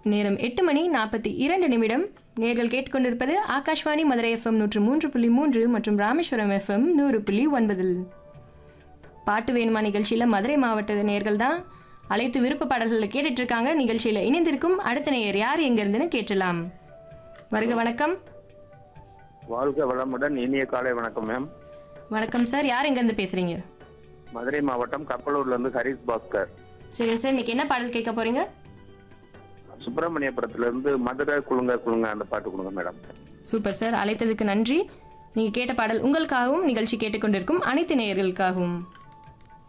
நேரம் எட்டு மணி நாற்பத்தி இரண்டு நிமிடம் நேர்கள் கேட்டுக்கொண்டிருப்பது ஆகாஷ்வாணி மதுரை எஃப்எம் நூற்று மூன்று புள்ளி மூன்று மற்றும் ராமேஸ்வரம் எஃப்எம் நூறு புள்ளி ஒன்பதில் பாட்டு வேணுமா நிகழ்ச்சியில் மதுரை மாவட்ட நேர்கள் தான் அழைத்து விருப்ப பாடல்களை கேட்டுட்டு இருக்காங்க நிகழ்ச்சியில் இணைந்திருக்கும் அடுத்த நேயர் யார் எங்கிருந்துன்னு கேட்டலாம் வருக வணக்கம் வாழ்க வளமுடன் இனிய காலை வணக்கம் மேம் வணக்கம் சார் யார் எங்கேருந்து பேசுறீங்க மதுரை மாவட்டம் கப்பலூர்ல இருந்து ஹரிஸ் பாஸ்கர் சரிங்க சார் இன்னைக்கு என்ன பாடல் கேட்க போறீங்க சுப்பிரமணியபுரத்துல இருந்து மதுரை குழுங்க குழுங்க அந்த பாட்டு கொடுங்க மேடம் சூப்பர் சார் அழைத்ததுக்கு நன்றி நீங்க கேட்ட பாடல் உங்களுக்காகவும் நிகழ்ச்சி கேட்டுக்கொண்டிருக்கும் அனைத்து நேயர்களுக்காகவும்